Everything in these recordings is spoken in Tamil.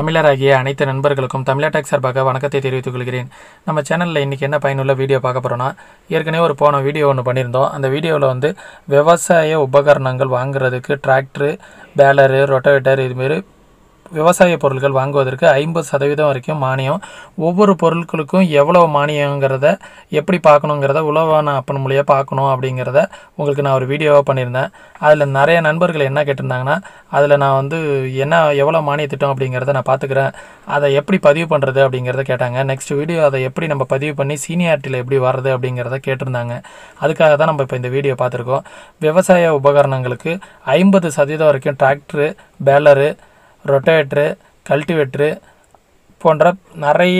தமிழராகிய அனைத்து நண்பர்களுக்கும் தமிழா டெக் சார்பாக வணக்கத்தை தெரிவித்துக் கொள்கிறேன் நம்ம சேனலில் இன்றைக்கி என்ன பயனுள்ள வீடியோ பார்க்க போகிறோன்னா ஏற்கனவே ஒரு போன வீடியோ ஒன்று பண்ணியிருந்தோம் அந்த வீடியோவில் வந்து விவசாய உபகரணங்கள் வாங்குறதுக்கு டிராக்டரு பேலரு ரொட்டவேட்டர் இதுமாரி விவசாய பொருட்கள் வாங்குவதற்கு ஐம்பது சதவீதம் வரைக்கும் மானியம் ஒவ்வொரு பொருட்களுக்கும் எவ்வளோ மானியங்கிறத எப்படி பார்க்கணுங்கிறத உழவான அப்பன் மூலியம் பார்க்கணும் அப்படிங்கிறத உங்களுக்கு நான் ஒரு வீடியோவாக பண்ணியிருந்தேன் அதில் நிறைய நண்பர்கள் என்ன கேட்டிருந்தாங்கன்னா அதில் நான் வந்து என்ன எவ்வளோ மானிய திட்டம் அப்படிங்கிறத நான் பார்த்துக்கிறேன் அதை எப்படி பதிவு பண்ணுறது அப்படிங்கிறத கேட்டாங்க நெக்ஸ்ட் வீடியோ அதை எப்படி நம்ம பதிவு பண்ணி சீனியாரிட்டியில் எப்படி வர்றது அப்படிங்கிறத கேட்டிருந்தாங்க அதுக்காக தான் நம்ம இப்போ இந்த வீடியோ பார்த்துருக்கோம் விவசாய உபகரணங்களுக்கு ஐம்பது சதவீதம் வரைக்கும் டிராக்டரு பேலரு ரொட்டேட்ரு கல்டிவேட்ரு போன்ற நிறைய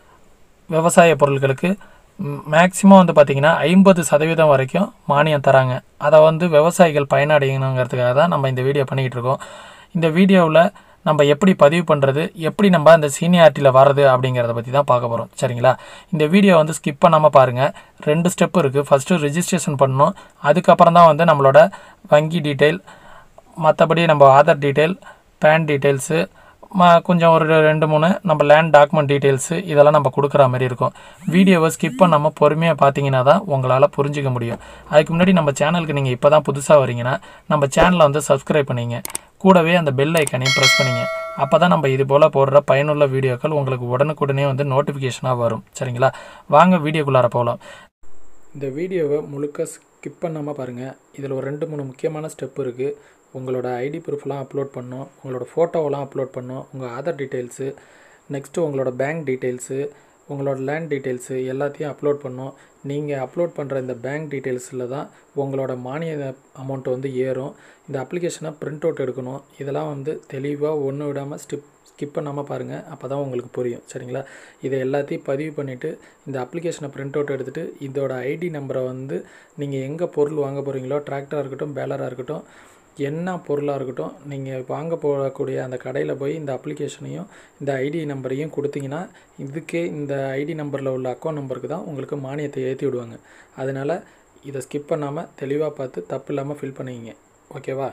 விவசாய பொருட்களுக்கு மேக்ஸிமம் வந்து பார்த்திங்கன்னா ஐம்பது சதவீதம் வரைக்கும் மானியம் தராங்க அதை வந்து விவசாயிகள் பயனடையணுங்கிறதுக்காக தான் நம்ம இந்த வீடியோ பண்ணிக்கிட்டு இருக்கோம் இந்த வீடியோவில் நம்ம எப்படி பதிவு பண்ணுறது எப்படி நம்ம அந்த சீனியாரிட்டியில் வர்றது அப்படிங்கிறத பற்றி தான் பார்க்க போகிறோம் சரிங்களா இந்த வீடியோ வந்து ஸ்கிப் பண்ணாமல் பாருங்கள் ரெண்டு ஸ்டெப் இருக்குது ஃபஸ்ட்டு ரிஜிஸ்ட்ரேஷன் பண்ணணும் அதுக்கப்புறம் தான் வந்து நம்மளோட வங்கி டீட்டெயில் மற்றபடி நம்ம ஆதார் டீட்டெயில் பேன் டீட்டெயில்ஸு ம கொஞ்சம் ஒரு ரெண்டு மூணு நம்ம லேண்ட் டாக்குமெண்ட் டீட்டெயில்ஸு இதெல்லாம் நம்ம கொடுக்குற மாதிரி இருக்கும் வீடியோவை ஸ்கிப் பண்ணாமல் பொறுமையாக பார்த்தீங்கன்னா தான் உங்களால் புரிஞ்சிக்க முடியும் அதுக்கு முன்னாடி நம்ம சேனலுக்கு நீங்கள் இப்போ தான் புதுசாக வரீங்கன்னா நம்ம சேனலை வந்து சப்ஸ்கிரைப் பண்ணிங்க கூடவே அந்த பெல் ஐக்கனையும் ப்ரெஸ் பண்ணிங்க அப்போ தான் நம்ம இது போல் போடுற பயனுள்ள வீடியோக்கள் உங்களுக்கு உடனுக்குடனே வந்து நோட்டிஃபிகேஷனாக வரும் சரிங்களா வாங்க வீடியோக்குள்ளார போகலாம் இந்த வீடியோவை முழுக்க ஸ்கிப் பண்ணாமல் பாருங்கள் இதில் ஒரு ரெண்டு மூணு முக்கியமான ஸ்டெப் இருக்குது உங்களோட ஐடி ப்ரூஃப்லாம் அப்லோட் பண்ணணும் உங்களோட ஃபோட்டோவெல்லாம் அப்லோட் பண்ணணும் உங்கள் ஆதார் டீட்டெயில்ஸு நெக்ஸ்ட்டு உங்களோட பேங்க் டீட்டெயில்ஸு உங்களோட லேண்ட் டீட்டெயில்ஸு எல்லாத்தையும் அப்லோட் பண்ணணும் நீங்கள் அப்லோட் பண்ணுற இந்த பேங்க் டீட்டெயில்ஸில் தான் உங்களோட மானிய அமௌண்ட் வந்து ஏறும் இந்த அப்ளிகேஷனை பிரிண்ட் அவுட் எடுக்கணும் இதெல்லாம் வந்து தெளிவாக ஒன்று விடாமல் ஸ்டிப் ஸ்கிப் பண்ணாமல் பாருங்கள் அப்போ தான் உங்களுக்கு புரியும் சரிங்களா இதை எல்லாத்தையும் பதிவு பண்ணிவிட்டு இந்த அப்ளிகேஷனை பிரிண்ட் அவுட் எடுத்துகிட்டு இதோட ஐடி நம்பரை வந்து நீங்கள் எங்கே பொருள் வாங்க போகிறீங்களோ டிராக்டராக இருக்கட்டும் பேலராக இருக்கட்டும் என்ன பொருளாக இருக்கட்டும் நீங்கள் வாங்க போகக்கூடிய அந்த கடையில் போய் இந்த அப்ளிகேஷனையும் இந்த ஐடி நம்பரையும் கொடுத்தீங்கன்னா இதுக்கே இந்த ஐடி நம்பரில் உள்ள அக்கௌண்ட் நம்பருக்கு தான் உங்களுக்கு மானியத்தை ஏற்றி விடுவாங்க அதனால் இதை ஸ்கிப் பண்ணாமல் தெளிவாக பார்த்து தப்பு இல்லாமல் ஃபில் பண்ணிக்கிங்க ஓகேவா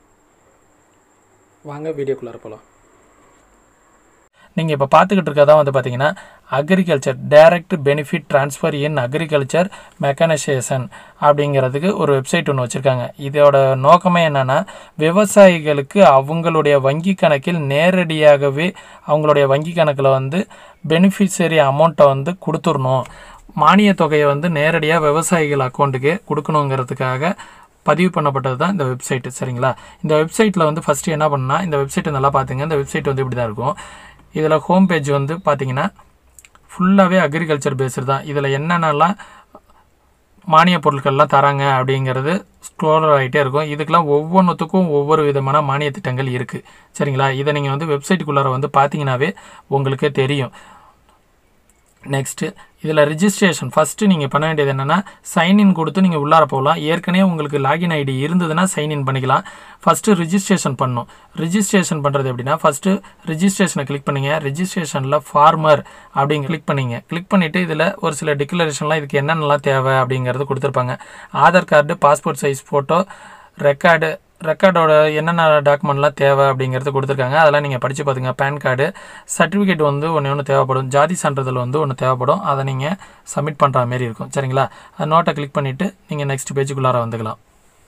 வாங்க வீடியோக்குள்ளார போகலாம் நீங்கள் இப்போ பார்த்துக்கிட்டு இருக்கதா வந்து பார்த்தீங்கன்னா agriculture direct benefit transfer in agriculture mechanisation அப்படிங்கிறதுக்கு ஒரு வெப்சைட் ஒன்று வச்சுருக்காங்க இதோட நோக்கமே என்னென்னா விவசாயிகளுக்கு அவங்களுடைய வங்கி கணக்கில் நேரடியாகவே அவங்களுடைய வங்கி கணக்கில் வந்து பெனிஃபிஷரி அமௌண்ட்டை வந்து கொடுத்துடணும் மானிய தொகையை வந்து நேரடியாக விவசாயிகள் அக்கௌண்ட்டுக்கு கொடுக்கணுங்கிறதுக்காக பதிவு பண்ணப்பட்டது தான் இந்த வெப்சைட்டு சரிங்களா இந்த வெப்சைட்டில் வந்து ஃபஸ்ட்டு என்ன பண்ணால் இந்த வெப்சைட்டை நல்லா பார்த்துங்க இந்த வெப்சைட் வந்து இப்படி தான் இருக்கும் இதில் ஹோம் பேஜ் வந்து பார்த்தீங்கன்னா ஃபுல்லாகவே அக்ரிகல்ச்சர் பேஸ்டு தான் இதில் என்னென்னலாம் மானிய பொருட்கள்லாம் தராங்க அப்படிங்கிறது ஸ்க்ரோலர் ஆகிட்டே இருக்கும் இதுக்கெல்லாம் ஒவ்வொன்றுத்துக்கும் ஒவ்வொரு விதமான மானிய திட்டங்கள் இருக்குது சரிங்களா இதை நீங்கள் வந்து வெப்சைட்டுக்குள்ளார வந்து பார்த்தீங்கன்னாவே உங்களுக்கே தெரியும் நெக்ஸ்ட்டு இதில் ரிஜிஸ்ட்ரேஷன் ஃபஸ்ட்டு நீங்கள் பண்ண வேண்டியது என்னென்னா சைன்இன் கொடுத்து நீங்கள் உள்ளார போகலாம் ஏற்கனவே உங்களுக்கு லாகின் ஐடி இருந்ததுன்னா சைன்இன் பண்ணிக்கலாம் ஃபஸ்ட்டு ரிஜிஸ்ட்ரேஷன் பண்ணணும் ரிஜிஸ்ட்ரேஷன் பண்ணுறது எப்படின்னா ஃபஸ்ட்டு ரிஜிஸ்ட்ரேஷனை கிளிக் பண்ணிங்க ரிஜிஸ்ட்ரேஷனில் ஃபார்மர் அப்படிங்க கிளிக் பண்ணிங்க கிளிக் பண்ணிவிட்டு இதில் ஒரு சில டிக்ளரேஷன்லாம் இதுக்கு என்னென்னலாம் தேவை அப்படிங்கிறது கொடுத்துருப்பாங்க Aadhaar card passport size photo record ரெக்கார்டோட என்னென்ன டாக்குமெண்ட்லாம் தேவை அப்படிங்கிறது கொடுத்துருக்காங்க அதெல்லாம் நீங்கள் படித்து பார்த்துங்க பேன் கார்டு சர்டிஃபிகேட் வந்து ஒன்று ஒன்று தேவைப்படும் ஜாதி சான்றிதழ் வந்து ஒன்று தேவைப்படும் அதை நீங்கள் சப்மிட் பண்ணுற மாரி இருக்கும் சரிங்களா அந்த நோட்டை கிளிக் பண்ணிவிட்டு நீங்கள் நெக்ஸ்ட் பேஜுக்குள்ளார வந்துக்கலாம்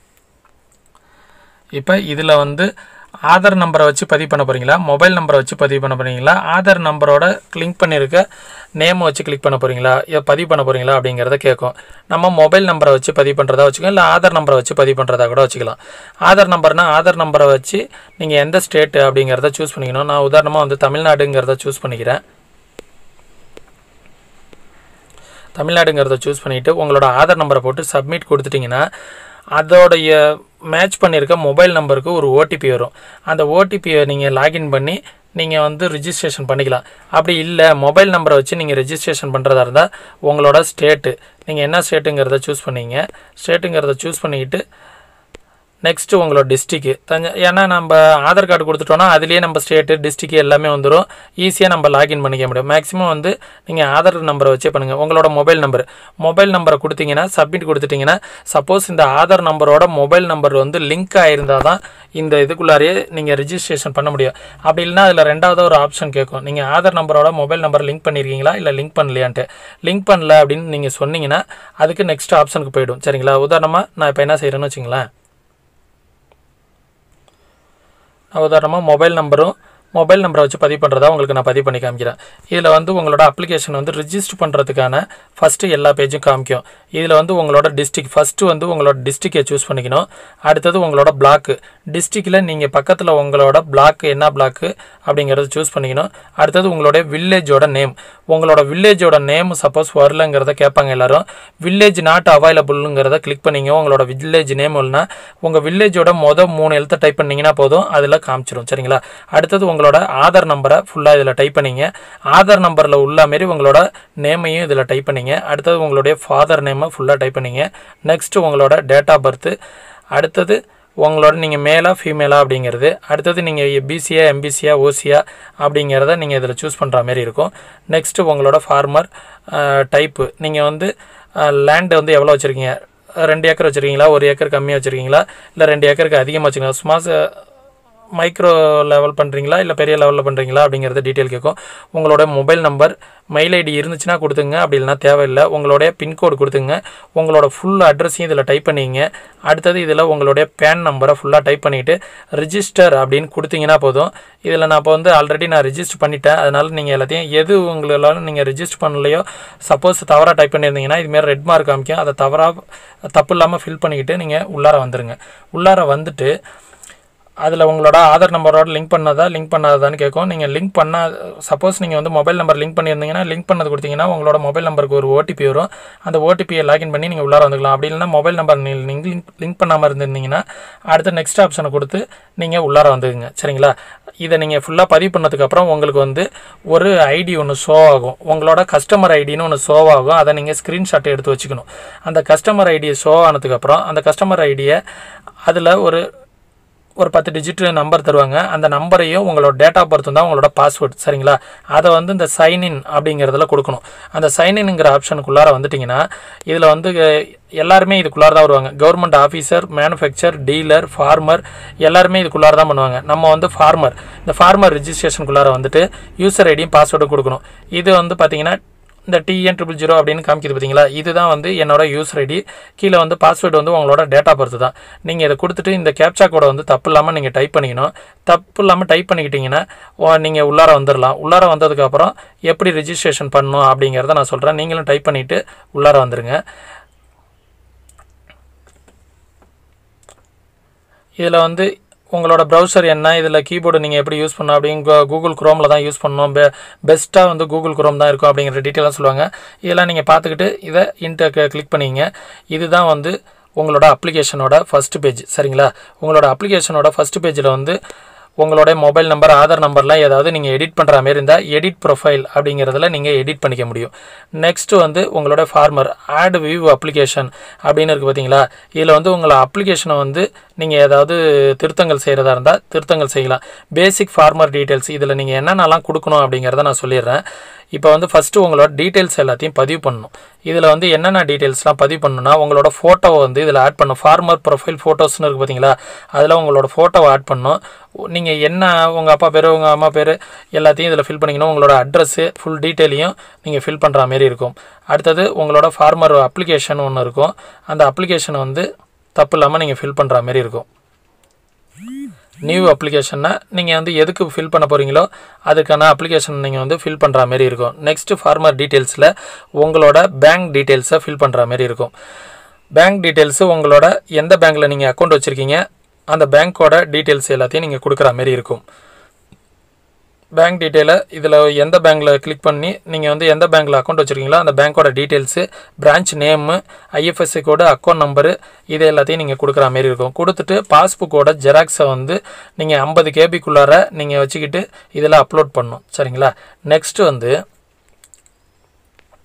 இப்போ இதில் வந்து ஆதார் நம்பரை வச்சு பதிவு பண்ண போகிறீங்களா மொபைல் நம்பரை வச்சு பதிவு பண்ண போகிறீங்களா ஆதார் நம்பரோட லிங்க் பண்ணியிருக்க நேமை வச்சு கிளிக் பண்ண போகிறீங்களா பதிவு பண்ண போகிறீங்களா அப்படிங்கிறத கேட்கும் நம்ம மொபைல் நம்பரை வச்சு பதிவு பண்ணுறதா வச்சுக்கலாம் இல்லை ஆதார் நம்பரை வச்சு பதிவு பண்ணுறதா கூட வச்சுக்கலாம் ஆதார் நம்பர்னால் ஆதார் நம்பரை வச்சு நீங்கள் எந்த ஸ்டேட்டு அப்படிங்கிறத சூஸ் பண்ணிக்கணும் நான் உதாரணமாக வந்து தமிழ்நாடுங்கிறத சூஸ் பண்ணிக்கிறேன் தமிழ்நாடுங்கிறத சூஸ் பண்ணிவிட்டு உங்களோட ஆதார் நம்பரை போட்டு சப்மிட் கொடுத்துட்டிங்கன்னா அதோடைய மேட்ச் பண்ணியிருக்க மொபைல் நம்பருக்கு ஒரு ஓடிபி வரும் அந்த ஓடிபியை நீங்கள் லாகின் பண்ணி நீங்கள் வந்து ரிஜிஸ்ட்ரேஷன் பண்ணிக்கலாம் அப்படி இல்லை மொபைல் நம்பரை வச்சு நீங்கள் ரிஜிஸ்ட்ரேஷன் பண்ணுறதா இருந்தால் உங்களோட ஸ்டேட்டு நீங்கள் என்ன ஸ்டேட்டுங்கிறத சூஸ் பண்ணிங்க ஸ்டேட்டுங்கிறத சூஸ் பண்ணிக்கிட்டு நெக்ஸ்ட்டு உங்களோட டிஸ்ட்ரிக்கு தஞ்ச ஏன்னா நம்ம ஆதார் கார்டு கொடுத்துட்டோம்னா அதுலேயே நம்ம ஸ்டேட்டு டிஸ்ட்ரிக்கு எல்லாமே வந்துடும் ஈஸியாக நம்ம லாகின் பண்ணிக்க முடியும் மேக்ஸிமம் வந்து நீங்கள் ஆதார் நம்பரை வச்சே பண்ணுங்கள் உங்களோட மொபைல் நம்பர் மொபைல் நம்பரை கொடுத்தீங்கன்னா சப்மிட் கொடுத்துட்டிங்கன்னா சப்போஸ் இந்த ஆதார் நம்பரோட மொபைல் நம்பர் வந்து லிங்க் ஆயிருந்தால் தான் இந்த இதுக்குள்ளாரையே நீங்கள் ரிஜிஸ்ட்ரேஷன் பண்ண முடியும் அப்படி இல்லைன்னா அதில் ரெண்டாவது ஒரு ஆப்ஷன் கேட்கும் நீங்கள் ஆதார் நம்பரோட மொபைல் நம்பர் லிங்க் பண்ணியிருக்கீங்களா இல்லை லிங்க் பண்ணலையான்ட்டு லிங்க் பண்ணல அப்படின்னு நீங்கள் சொன்னீங்கன்னா அதுக்கு நெக்ஸ்ட் ஆப்ஷனுக்கு போயிடும் சரிங்களா உதாரணமாக நான் இப்போ என்ன செய்கிறேன்னு வச்சுங்களேன் நான் உதாரணமாக மொபைல் நம்பரும் மொபைல் நம்பரை வச்சு பதிவு பண்ணுறதா உங்களுக்கு நான் பதிவு பண்ணி காமிக்கிறேன் இதில் வந்து உங்களோட அப்ளிகேஷன் வந்து ரிஜிஸ்டர் பண்ணுறதுக்கான ஃபஸ்ட்டு எல்லா பேஜும் காமிக்கும் இதில் வந்து உங்களோட டிஸ்ட்ரிக் ஃபஸ்ட்டு வந்து உங்களோட டிஸ்ட்ரிக்டை சூஸ் பண்ணிக்கணும் அடுத்தது உங்களோட பிளாக்கு டிஸ்ட்ரிக்டில் நீங்கள் பக்கத்தில் உங்களோட பிளாக் என்ன பிளாக்கு அப்படிங்கிறத சூஸ் பண்ணிக்கணும் அடுத்தது உங்களுடைய வில்லேஜோட நேம் உங்களோட வில்லேஜோட நேம் சப்போஸ் வரலங்கிறத கேட்பாங்க எல்லாரும் வில்லேஜ் நாட் அவைலபிள்ங்கிறத கிளிக் பண்ணிங்க உங்களோட வில்லேஜ் நேம் இல்லைனா உங்கள் வில்லேஜோட மொதல் மூணு எழுத்தை டைப் பண்ணிங்கன்னா போதும் அதில் காமிச்சிடும் சரிங்களா அடுத்தது உங்களோட ஆதார் நம்பரை ஃபுல்லாக இதில் டைப் பண்ணிங்க ஆதார் நம்பரில் உள்ள மாரி உங்களோட நேமையும் இதில் டைப் பண்ணிங்க அடுத்தது உங்களுடைய ஃபாதர் நேமை ஃபுல்லாக டைப் பண்ணிங்க நெக்ஸ்ட்டு உங்களோட டேட் ஆஃப் பர்த்து அடுத்தது உங்களோட நீங்கள் மேலா ஃபீமேலா அப்படிங்கிறது அடுத்தது நீங்கள் பிசியா எம்பிசியா ஓசியா அப்படிங்கிறத நீங்கள் இதில் சூஸ் பண்ணுற மாதிரி இருக்கும் நெக்ஸ்ட்டு உங்களோட ஃபார்மர் டைப்பு நீங்கள் வந்து லேண்டு வந்து எவ்வளோ வச்சுருக்கீங்க ரெண்டு ஏக்கர் வச்சுருக்கீங்களா ஒரு ஏக்கர் கம்மியாக வச்சுருக்கீங்களா இல்லை ரெண்டு ஏக்கருக்கு அதிகமாக வச்சுருக்கீங்களா சும்மா மைக்ரோ லெவல் பண்ணுறீங்களா இல்லை பெரிய லெவலில் பண்ணுறீங்களா அப்படிங்கிறத டீட்டெயில் கேட்கும் உங்களோட மொபைல் நம்பர் மெயில் ஐடி இருந்துச்சுன்னா கொடுத்துங்க அப்படி இல்லைனா தேவையில்லை உங்களுடைய பின்கோடு கொடுத்துங்க உங்களோட ஃபுல் அட்ரஸையும் இதில் டைப் பண்ணிங்க அடுத்தது இதில் உங்களுடைய பேன் நம்பரை ஃபுல்லாக டைப் பண்ணிவிட்டு ரிஜிஸ்டர் அப்படின்னு கொடுத்தீங்கன்னா போதும் இதில் நான் இப்போ வந்து ஆல்ரெடி நான் ரிஜிஸ்டர் பண்ணிட்டேன் அதனால் நீங்கள் எல்லாத்தையும் எது உங்களால் நீங்கள் ரிஜிஸ்டர் பண்ணலையோ சப்போஸ் தவறாக டைப் பண்ணியிருந்தீங்கன்னா இதுமாரி ரெட் மார்க் காமிக்கும் அதை தவறாக தப்பு இல்லாமல் ஃபில் பண்ணிக்கிட்டு நீங்கள் உள்ளார வந்துடுங்க உள்ளார வந்துட்டு அதில் உங்களோட ஆதார் நம்பரோட லிங்க் பண்ணதா லிங்க் பண்ணாதான்னு கேட்கும் நீங்கள் லிங்க் பண்ண சப்போஸ் நீங்கள் வந்து மொபைல் நம்பர் லிங்க் பண்ணியிருந்தீங்கன்னா லிங்க் பண்ணது கொடுத்தீங்கன்னா உங்களோட மொபைல் நம்பருக்கு ஒரு ஓடிபி வரும் அந்த ஓடிபியை லாகின் பண்ணி நீங்கள் உள்ளார வந்துக்கலாம் அப்படி இல்லைனா மொபைல் நம்பர் நீங்கள் லிங்க் லிங்க் பண்ணாமல் இருந்திருந்தீங்கன்னா அடுத்த நெக்ஸ்ட் ஆப்ஷனை கொடுத்து நீங்கள் உள்ளார வந்துக்குங்க சரிங்களா இதை நீங்கள் ஃபுல்லாக பதிவு பண்ணதுக்கப்புறம் உங்களுக்கு வந்து ஒரு ஐடி ஒன்று ஷோ ஆகும் உங்களோட கஸ்டமர் ஐடின்னு ஒன்று ஷோ ஆகும் அதை நீங்கள் ஸ்க்ரீன்ஷாட் எடுத்து வச்சுக்கணும் அந்த கஸ்டமர் ஐடியை ஷோ ஆனதுக்கப்புறம் அந்த கஸ்டமர் ஐடியை அதில் ஒரு ஒரு பத்து டிஜிட் நம்பர் தருவாங்க அந்த நம்பரையும் உங்களோட டேட் ஆஃப் பர்த் தான் உங்களோட பாஸ்வேர்ட் சரிங்களா அதை வந்து இந்த சைன்இன் அப்படிங்கிறதுல கொடுக்கணும் அந்த சைன்இன்ங்கிற ஆப்ஷனுக்குள்ளார வந்துட்டிங்கன்னா இதில் வந்து எல்லாருமே இதுக்குள்ளார தான் வருவாங்க government officer manufacture dealer farmer எல்லாருமே இதுக்குள்ளார தான் பண்ணுவாங்க நம்ம வந்து ஃபார்மர் இந்த ஃபார்மர் ரிஜிஸ்ட்ரேஷனுக்குள்ளார வந்துட்டு யூசர் ஐடியும் பாஸ்வேர்டும் கொடுக்கணும் இது வந்து பார்த்தீங்கன்னா இந்த டிஎன் ட்ரிபிள் ஜீரோ அப்படின்னு காமிக்குது பார்த்தீங்களா இதுதான் வந்து என்னோட யூசர் ஐடி கீழே வந்து பாஸ்வேர்டு வந்து உங்களோட டேட் ஆஃப் பர்த் தான் நீங்கள் இதை கொடுத்துட்டு இந்த கேப்சா கோடை வந்து தப்பு இல்லாமல் நீங்கள் டைப் பண்ணிக்கணும் தப்பு இல்லாமல் டைப் பண்ணிக்கிட்டீங்கன்னா நீங்கள் உள்ளார வந்துடலாம் உள்ளார வந்ததுக்கப்புறம் எப்படி ரிஜிஸ்ட்ரேஷன் பண்ணணும் அப்படிங்கிறத நான் சொல்கிறேன் நீங்களும் டைப் பண்ணிவிட்டு உள்ளார வந்துடுங்க இதில் வந்து உங்களோட ப்ரௌசர் என்ன இதில் கீபோர்டு நீங்கள் எப்படி யூஸ் பண்ணணும் அப்படிங்க கூகுள் குரோமில் தான் யூஸ் பண்ணணும் பெ பெஸ்ட்டாக வந்து கூகுள் குரோம் தான் இருக்கும் அப்படிங்கிற டீட்டெயிலாக சொல்லுவாங்க இதெல்லாம் நீங்கள் பார்த்துக்கிட்டு இதை இன்டர் கிளிக் பண்ணிங்க இதுதான் வந்து உங்களோட அப்ளிகேஷனோட ஃபஸ்ட் பேஜ் சரிங்களா உங்களோட அப்ளிகேஷனோட ஃபஸ்ட் பேஜில் வந்து உங்களோட மொபைல் நம்பர் ஆதார் நம்பர்லாம் ஏதாவது நீங்கள் எடிட் பண்ணுற மாதிரி இருந்தால் எடிட் ப்ரொஃபைல் அப்படிங்கிறதுல நீங்கள் எடிட் பண்ணிக்க முடியும் நெக்ஸ்ட்டு வந்து உங்களோட ஃபார்மர் ஆட் வியூ அப்ளிகேஷன் அப்படின்னு இருக்குது பார்த்தீங்களா இதில் வந்து உங்களை அப்ளிகேஷனை வந்து நீங்கள் ஏதாவது திருத்தங்கள் செய்கிறதா இருந்தால் திருத்தங்கள் செய்யலாம் பேசிக் ஃபார்மர் டீட்டெயில்ஸ் இதில் நீங்கள் என்னென்னலாம் கொடுக்கணும் அப்படிங்கிறத நான் சொல்லிடுறேன் இப்போ வந்து ஃபஸ்ட்டு உங்களோட டீட்டெயில்ஸ் எல்லாத்தையும் பதிவு பண்ணணும் இதில் வந்து என்னென்ன டீட்டெயில்ஸ்லாம் பதிவு பண்ணணும்னா உங்களோட ஃபோட்டோவை வந்து இதில் ஆட் பண்ணணும் ஃபார்மர் ப்ரொஃபைல் ஃபோட்டோஸ்னு இருக்குது பார்த்தீங்களா அதில் உங்களோட ஃபோட்டோவை ஆட் பண்ணணும் நீங்கள் என்ன உங்கள் அப்பா பேர் உங்கள் அம்மா பேர் எல்லாத்தையும் இதில் ஃபில் பண்ணிக்கணும் உங்களோட அட்ரஸ்ஸு ஃபுல் டீட்டெயிலையும் நீங்கள் ஃபில் பண்ணுற மாரி இருக்கும் அடுத்தது உங்களோட ஃபார்மர் அப்ளிகேஷன் ஒன்று இருக்கும் அந்த அப்ளிகேஷனை வந்து தப்பு இல்லாமல் நீங்கள் ஃபில் பண்ணுற மாரி இருக்கும் நியூ அப்ளிகேஷன்னா நீங்கள் வந்து எதுக்கு ஃபில் பண்ண போகிறீங்களோ அதுக்கான அப்ளிகேஷன் நீங்கள் வந்து ஃபில் பண்ணுற மாரி இருக்கும் நெக்ஸ்ட்டு ஃபார்மர் டீட்டெயில்ஸில் உங்களோட பேங்க் டீட்டெயில்ஸை ஃபில் பண்ணுற மாரி இருக்கும் பேங்க் டீட்டெயில்ஸு உங்களோட எந்த பேங்க்கில் நீங்கள் அக்கௌண்ட் வச்சுருக்கீங்க அந்த பேங்க்கோட டீட்டெயில்ஸ் எல்லாத்தையும் நீங்கள் கொடுக்குற மாரி இருக்கும் பேங்க் டீட்டெயிலை இதில் எந்த பேங்க்கில் கிளிக் பண்ணி நீங்கள் வந்து எந்த பேங்க்கில் அக்கௌண்ட் வச்சுருக்கீங்களோ அந்த பேங்க்கோட details branch name IFSC code account number இது எல்லாத்தையும் நீங்கள் கொடுக்குற மாரி இருக்கும் கொடுத்துட்டு பாஸ்புக்கோட ஜெராக்ஸை வந்து நீங்கள் ஐம்பது கேபிக்குள்ளார நீங்கள் வச்சுக்கிட்டு இதில் அப்லோட் பண்ணணும் சரிங்களா நெக்ஸ்ட்டு வந்து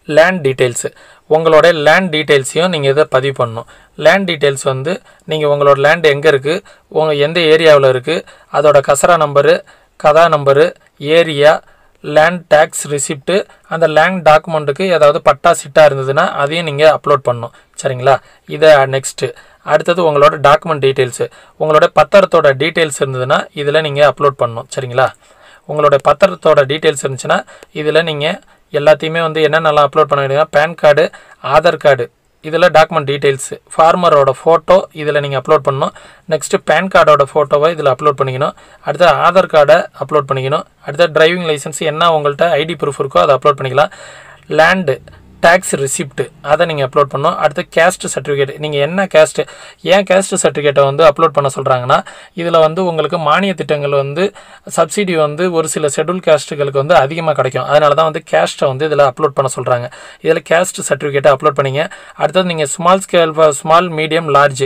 லேண்ட் டீட்டெயில்ஸு உங்களோட லேண்ட் டீட்டெயில்ஸையும் நீங்கள் இதை பதிவு பண்ணணும் லேண்ட் டீட்டெயில்ஸ் வந்து நீங்கள் உங்களோட லேண்ட் எங்கே இருக்குது உங்கள் எந்த ஏரியாவில் இருக்குது அதோட khasra number khata number area land tax receipt அந்த லேண்ட் டாக்குமெண்ட்டுக்கு ஏதாவது பட்டா சிட்டா இருந்ததுன்னா அதையும் நீங்கள் அப்லோட் பண்ணணும் சரிங்களா இதை நெக்ஸ்ட்டு அடுத்தது உங்களோட டாக்குமெண்ட் டீட்டெயில்ஸு உங்களோட பத்திரத்தோட டீட்டெயில்ஸ் இருந்ததுன்னா இதில் நீங்கள் அப்லோட் பண்ணணும் சரிங்களா உங்களோட பத்திரத்தோட டீட்டெயில்ஸ் இருந்துச்சுன்னா இதில் நீங்கள் எல்லாத்தையுமே வந்து என்னென்னலாம் அப்லோட் பண்ண வேண்டியதுன்னா பேன் கார்டு ஆதார் கார்டு இதில் டாக்குமெண்ட் டீட்டெயில்ஸ் ஃபார்மரோட ஃபோட்டோ இதில் நீங்கள் அப்லோட் பண்ணணும் நெக்ஸ்ட்டு பேன் கார்டோட ஃபோட்டோவை இதில் அப்லோட் பண்ணிக்கணும் அடுத்து ஆதார் கார்டை அப்லோட் பண்ணிக்கணும் அடுத்து டிரைவிங் லைசன்ஸ் என்ன உங்கள்கிட்ட ஐடி ப்ரூஃப் இருக்கோ அதை அப்லோட் பண்ணிக்கலாம் லேண்டு டேக்ஸ் ரிசிப்ட் அதை நீங்கள் அப்லோட் பண்ணணும் அடுத்து கேஸ்ட் சர்டிஃபிகேட் நீங்கள் என்ன கேஸ்ட் ஏன் கேஸ்ட் சர்டிஃபிகேட்டை வந்து அப்லோட் பண்ண சொல்கிறாங்கன்னா இதில் வந்து உங்களுக்கு மானிய திட்டங்கள் வந்து சப்சிடி வந்து ஒரு சில ஷெட்யூல் கேஸ்ட்டுகளுக்கு வந்து அதிகமாக கிடைக்கும் அதனால தான் வந்து கேஸ்ட்டை வந்து இதில் அப்லோட் பண்ண சொல்கிறாங்க இதில் கேஸ்ட் சர்டிஃபிகேட்டை அப்லோட் பண்ணிங்க அடுத்தது நீங்கள் small scale small medium large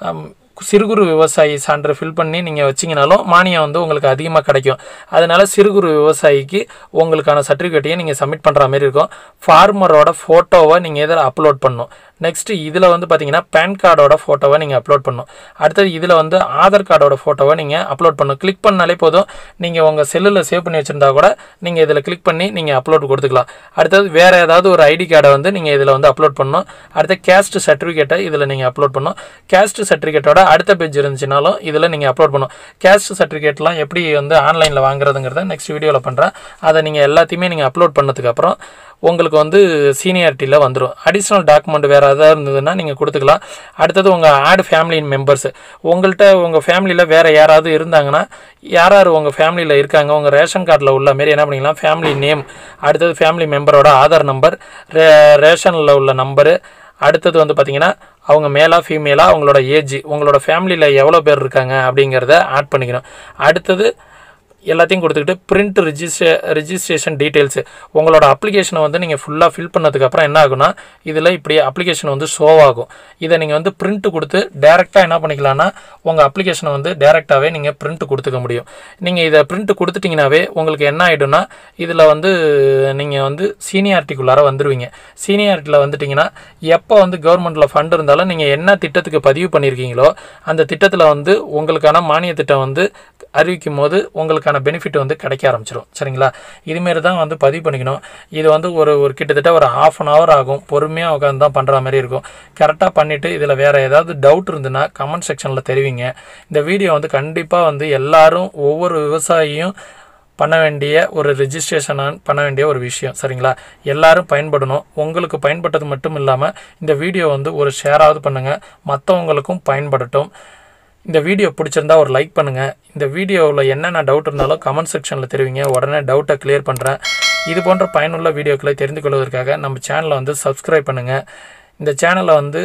சிறு குறு விவசாயி சான்று ஃபில் பண்ணி நீங்கள் வச்சிங்கனாலும் மானியம் வந்து உங்களுக்கு அதிகமாக கிடைக்கும் அதனால சிறு குறு விவசாயிக்கு உங்களுக்கான சர்டிஃபிகேட்டையும் நீங்கள் சப்மிட் பண்ணுற மாதிரி இருக்கும் ஃபார்மரோட ஃபோட்டோவை நீங்கள் இதில் அப்லோட் பண்ணணும் நெக்ஸ்ட்டு இதில் வந்து பார்த்தீங்கன்னா பேன் கார்டோட ஃபோட்டோவை நீங்கள் அப்லோட் பண்ணணும் அடுத்தது இதில் வந்து ஆதார் கார்டோட ஃபோட்டோவை நீங்கள் அப்லோட் பண்ணணும் கிளிக் பண்ணாலே போதும் நீங்கள் உங்கள் செல்லில் சேவ் பண்ணி வச்சுருந்தா கூட நீங்கள் இதில் கிளிக் பண்ணி நீங்கள் அப்லோட் கொடுத்துக்கலாம் அடுத்தது வேறு ஏதாவது ஒரு ஐடி கார்டை வந்து நீங்கள் இதில் வந்து அப்லோட் பண்ணணும் அடுத்து கேஸ்ட் சர்டிஃபிகேட்டை இதில் நீங்கள் அப்லோட் பண்ணணும் கேஸ்ட் சர்டிஃபிகேட்டோட அடுத்த பேஜ் இருந்துச்சுனாலும் இதில் நீங்கள் அப்லோட் பண்ணணும் கேஸ்ட் சர்டிஃபிகேட்லாம் எப்படி வந்து ஆன்லைனில் வாங்குறதுங்கிறத நெக்ஸ்ட் வீடியோவில் பண்ணுறேன் அதை நீங்கள் எல்லாத்தையுமே நீங்கள் அப்லோட் பண்ணதுக்கப்புறம் உங்களுக்கு வந்து சீனியாரிட்டியில் வந்துடும் அடிஷ்னல் டாக்குமெண்ட் வேறு எதாவது இருந்ததுன்னா நீங்கள் கொடுத்துக்கலாம் அடுத்தது உங்கள் ஆட் ஃபேமிலி மெம்பர்ஸ் உங்கள்கிட்ட உங்கள் ஃபேமிலியில் வேறு யாராவது இருந்தாங்கன்னா யார் யார் உங்கள் ஃபேமிலியில் இருக்காங்க உங்கள் ரேஷன் கார்டில் உள்ள மாரி என்ன பண்ணிக்கலாம் ஃபேமிலி நேம் அடுத்தது ஃபேமிலி மெம்பரோட ஆதார் நம்பர் ரே ரேஷனில் உள்ள நம்பரு அடுத்தது வந்து பார்த்தீங்கன்னா அவங்க மேலா ஃபீமேலா அவங்களோட ஏஜ் உங்களோட ஃபேமிலியில் எவ்வளோ பேர் இருக்காங்க அப்படிங்கிறத ஆட் பண்ணிக்கணும் அடுத்தது எல்லாத்தையும் கொடுத்துக்கிட்டு பிரிண்ட் ரிஜிஸ்ட்ரே ரிஜிஸ்ட்ரேஷன் டீட்டெயில்ஸு உங்களோட அப்ளிகேஷனை வந்து நீங்கள் ஃபுல்லாக ஃபில் பண்ணதுக்கப்புறம் என்ன ஆகுனா இதில் இப்படி அப்ளிகேஷன் வந்து ஷோ ஆகும் இதை நீங்கள் வந்து பிரிண்ட் கொடுத்து டேரெக்டாக என்ன பண்ணிக்கலாம்னா உங்கள் அப்ளிகேஷனை வந்து டேரெக்டாகவே நீங்கள் பிரிண்ட் கொடுத்துக்க முடியும் நீங்கள் இதை பிரிண்ட் கொடுத்துட்டிங்கனாவே உங்களுக்கு என்ன ஆகிடும்னா இதில் வந்து நீங்கள் வந்து சீனியாரிட்டிக்குள்ளார வந்துடுவீங்க சீனியாரிட்டியில் வந்துட்டிங்கன்னா எப்போ வந்து கவர்மெண்ட்டில் ஃபண்ட் இருந்தாலும் நீங்கள் என்ன திட்டத்துக்கு பதிவு பண்ணியிருக்கீங்களோ அந்த திட்டத்தில் வந்து உங்களுக்கான மானிய திட்டம் வந்து அறிவிக்கும் போது உங்களுக்கான பெனிஃபிட் வந்து கிடைக்க ஆரம்பிச்சிடும் சரிங்களா இதுமாரி தான் வந்து பதிவு பண்ணிக்கணும் இது வந்து ஒரு ஒரு கிட்டத்தட்ட ஒரு ஹாஃப் அன் ஹவர் ஆகும் பொறுமையாக உட்காந்து தான் பண்ணுற மாதிரி இருக்கும் கரெக்டாக பண்ணிவிட்டு இதில் வேறு ஏதாவது டவுட் இருந்துன்னா கமெண்ட் செக்ஷனில் தெரிவிங்க இந்த வீடியோ வந்து கண்டிப்பாக வந்து எல்லாரும் ஒவ்வொரு விவசாயியும் பண்ண வேண்டிய ஒரு ரிஜிஸ்ட்ரேஷன் பண்ண வேண்டிய ஒரு விஷயம் சரிங்களா எல்லாரும் பயன்படணும் உங்களுக்கு பயன்பட்டது மட்டும் இல்லாமல் இந்த வீடியோ வந்து ஒரு ஷேராவது பண்ணுங்கள் மற்றவங்களுக்கும் பயன்படட்டும் இந்த வீடியோ பிடிச்சிருந்தா ஒரு லைக் பண்ணுங்கள் இந்த வீடியோவில் என்னென்ன டவுட் இருந்தாலும் கமெண்ட் செக்ஷனில் தெரிவிங்க உடனே டவுட்டை கிளியர் பண்ணுறேன் இது போன்ற பயனுள்ள வீடியோக்களை தெரிந்து கொள்வதற்காக நம்ம சேனலை வந்து சப்ஸ்கிரைப் பண்ணுங்கள் இந்த சேனலை வந்து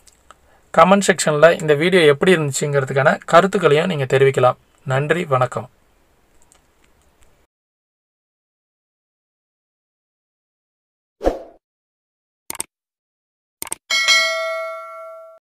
கமெண்ட் செக்ஷனில் இந்த வீடியோ எப்படி இருந்துச்சுங்கிறதுக்கான கருத்துக்களையும் நீங்கள் தெரிவிக்கலாம் நன்றி வணக்கம்